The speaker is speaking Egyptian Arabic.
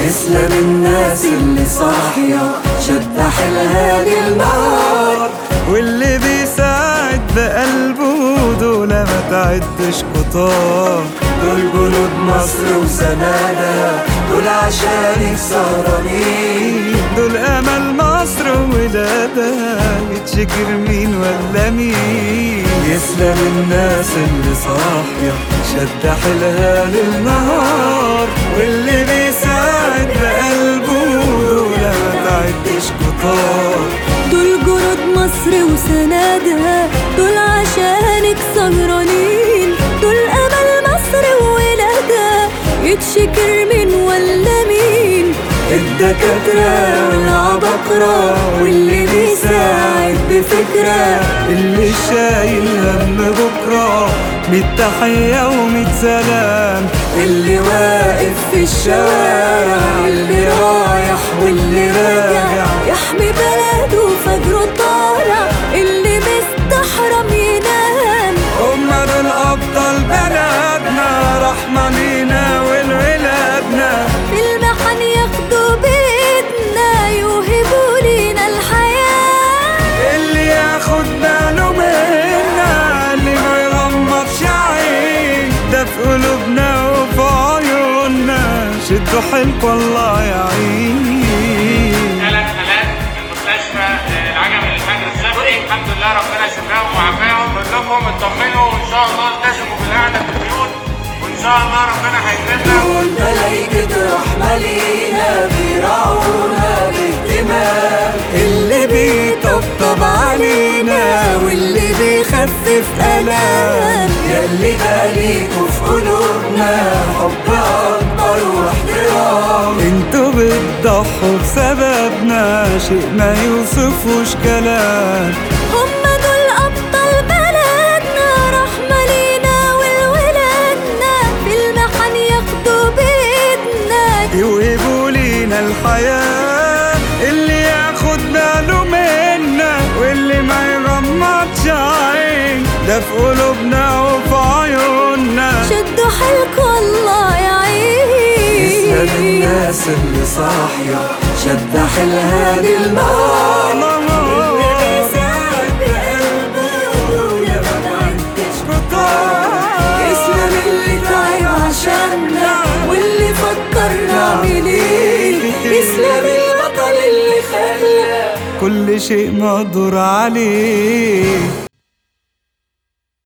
يسلم الناس اللي صاحية شد حيلها للنهار واللي بيساعد بقلبه دول ما تعدش قطار دول جنود مصر وسنادها دول عشانك سهرانين دول امل مصر وولادها يتشكر مين ولا مين يسلم الناس اللي صاحية شد حيلها للنهار واللي بيساعد بقلبه دول ما تعدش قطار دول جنود مصر وسنادها دول عشانك سهرانين دول امل مصر وولادها يتشكر من ولا مين الدكاترة والعبقرة واللي بيساعد بفكرة اللي شايل هم بكرة ميت تحية وميت سلام اللي واقف في الشوارع اللي رايح واللي راجع يحمي بلده فجره طالع اللي مستحرم ينام هما دول أبطال بلدنا رحمة لينا ولولادنا في المحن ياخدوا بإيدنا يوهبوا لينا الحياة اللي ياخد باله منا اللي ما يغمضش عين ده في قلوبنا وفي عيوننا شدوا حيلكوا الله يعين ثلاث حالات في المستشفى آه، العجم الحجر الصدري الحمد لله ربنا شفاهم وعافاهم نقول لكم اطمنوا وان شاء الله التزموا بالقعده في البيوت وان شاء الله ربنا هيكرمنا دول ملايكة رحمة لينا بيرعونا باهتمام اللي بيطبطب علينا واللي بيخفف ألام ياللي باليكوا في قلوبنا حب أكبر واحترام انتوا بتضحوا بسببنا شيء ما يوصفوش كلام هم دول أبطال بلدنا رحمة لينا ولولادنا في المحن ياخدوا بإيدنا يوهبوا لينا الحياة اللي ياخد باله منا واللي ما يغمضش عين ده في قلوبنا وفي عيوننا شدوا حيلكوا الله يسلم يعين الناس اللي صاحية شد حيلها للنهار اللي بيساعد بقلبه يا ما تعدش يسلم اللي تعب عشاننا واللي فكر نعمل ايه يسلم البطل اللي خلى كل شيء مقدور عليه